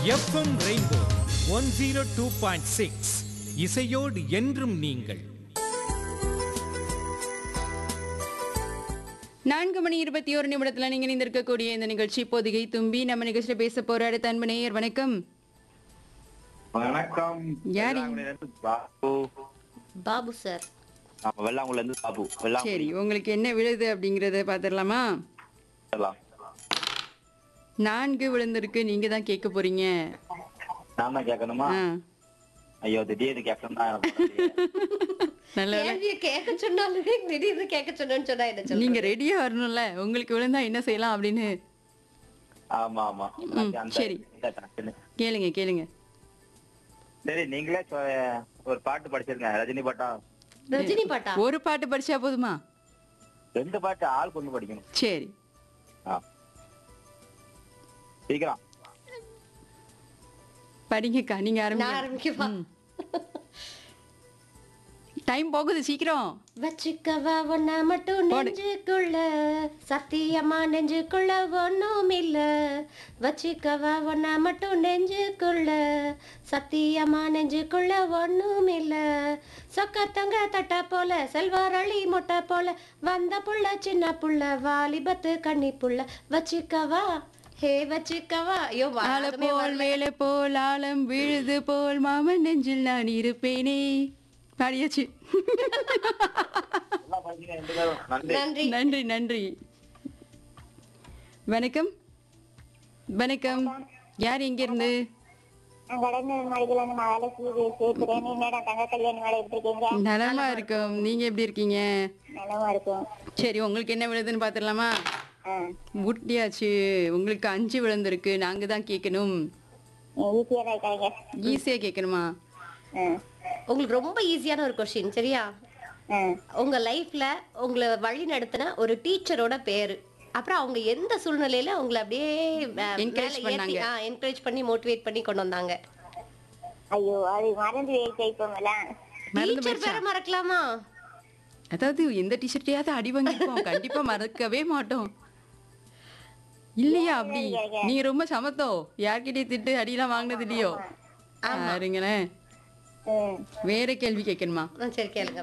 FM rainbow one zero two point six இசையோடு என்றும் நீங்கள் நான்கு மணி இருபத்தி ஒரு நிமிடத்துல நீங்க இணைந்திருக்கக்கூடிய இந்த நிகழ்ச்சி பொதிகை தும்பி நம்ம நிகழ்ச்சியில பேச போற அடுத்த அன்பு நேயர் வணக்கம் வணக்கம் யாரு? வெள்ளாங்குடியில இருந்து பாபு பாபு சார் ஆமா வெள்ளாங்குடில இருந்து பாபு வெள்ளாங்குடி சரி உங்களுக்கு என்ன விழுது அப்படிங்கறத பாத்திரலாமா எல்லாம். நான்கு விழுந்திருக்கு நீங்க தான் கேட்க போறீங்க நான் தான் கேட்கணுமா ஆ, ஐயோ திடீர்னு கேட்கணும் தான் எனக்கு தெரியல. நல்ல வேளை. கேள்வியை கேட்க சொன்னாலுமே திடீர்னு கேட்க சொன்னேன்னு சொன்னா என்ன சொல்ல நீங்க ரெடியா வரணும்ல உங்களுக்கு விழுந்தா என்ன செய்யலாம் அப்படின்னு ஆமா ஆமா அந்த- சரி. இந்த டக்குன்னு. கேளுங்க கேளுங்க சரி நீங்களே சொ- ஒரு பாட்டு படிச்சிருங்க ரஜினி பாட்டா ரஜினி பாட்டா ஒரு பாட்டு படிச்சா போதுமா ரெண்டு பாட்டு ஆள் கொண்டு படிக்கணும் சரி ஆ. சீக்கிரம் படிங்கக்கா நீங்க நான் ஆரம்பிங்க ஆரம்பிக்கவா டைம் போகுது சீக்கிரம் வச்சுக்கவா ஒன்ன மட்டும் போடு. நெஞ்சுக்குள்ள சத்தியமா நெஞ்சுக்குள்ள ஒண்ணும் இல்ல வச்சுக்கவா ஒன்ன மட்டும் நெஞ்சுக்குள்ள சத்தியமா நெஞ்சுக்குள்ள ஒண்ணும் இல்ல சொக்கத்தங்க தட்ட போல செல்வாரளி மொட்டை போல வந்த புள்ள சின்ன புள்ள வாலிபத்து கன்னி புள்ள வச்சுக்கவா ஹே வச்சுக்கவா ஐயோ ஆள வாதமே போல் வரல. வேலை போல் ஆழம் விழுது போல் மாமன் நெஞ்சில் நான் இருப்பேனே பாடியாச்சு நல்லா படிக்கிறீங்க ரெண்டு பேரும் நன்றி நன்றி நன்றி நன்றி வணக்கம் வணக்கம் யார் எங்க இருந்து நான் கடந்த மழையில இருந்து மகாலட்சுமி பேசுறேன் என்னடா தங்க கல்யாணி மேல எப்படி இருக்கீங்க நலமா இருக்கோம் நீங்க எப்படி இருக்கீங்க நலமா இருக்கும் சரி உங்களுக்கு என்ன விழுதுன்னு பாத்துடலாமா ஆ, முட்டியாச்சு உங்களுக்கு அஞ்சு விழுந்திருக்கு நாங்க தான் கேட்கணும் ஈஸியா தான் இருக்காங்க ஈஸியா கேட்கணுமா ஆ, உங்களுக்கு ரொம்ப ஈஸியான ஒரு கொஸ்டின் சரியா ஆ. உங்க லைஃப்ல உங்களை வழி நடத்தின ஒரு டீச்சரோட பேரு அப்புறம் அவங்க எந்த சூழ்நிலையில உங்களை அப்படியே Encourage பண்ணாங்க. என்கரேஜ் பண்ணி மோட்டிவேட் பண்ணி கொண்டு வந்தாங்க ஐயோ அது மறந்து வைப்போம்ல மறந்து டீச்சர் போயிடுச்சா பேரை மறக்கலாமா அதாவது எந்த டிஷர்ட்டையாவது அடி வாங்கிப்போம் கண்டிப்பா மறக்கவே மாட்டோம் இல்லையா அப்படி நீங்க ரொம்ப சமத்தோ யார்கிட்டயும் திட்டு அடியெல்லாம் வாங்கினது இல்லையோ பாருங்களேன் ம் வேற கேள்வி கேட்கணுமா ஆ, சரி கேளுங்க